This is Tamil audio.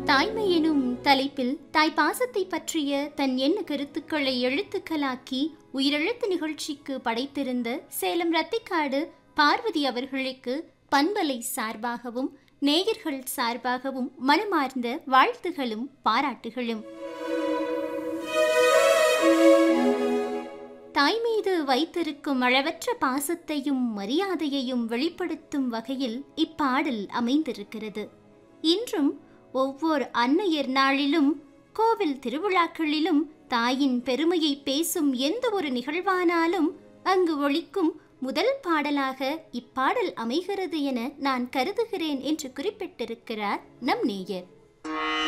தாய்மை எனும் தலைப்பில் தாய் பாசத்தை பற்றிய தன் எண்ண கருத்துக்களை எழுத்துக்களாக்கி உயிரெழுத்து நிகழ்ச்சிக்கு படைத்திருந்த சேலம் ரத்திக்காடு பார்வதி அவர்களுக்கு பண்பலை சார்பாகவும் நேயர்கள் சார்பாகவும் மனமார்ந்த வாழ்த்துகளும் பாராட்டுகளும் தாய் மீது வைத்திருக்கும் அளவற்ற பாசத்தையும் மரியாதையையும் வெளிப்படுத்தும் வகையில் இப்பாடல் அமைந்திருக்கிறது இன்றும் ஒவ்வொரு அன்னையர் நாளிலும் கோவில் திருவிழாக்களிலும் தாயின் பெருமையை பேசும் எந்த ஒரு நிகழ்வானாலும் அங்கு ஒழிக்கும் முதல் பாடலாக இப்பாடல் அமைகிறது என நான் கருதுகிறேன் என்று குறிப்பிட்டிருக்கிறார் நம் நேயர்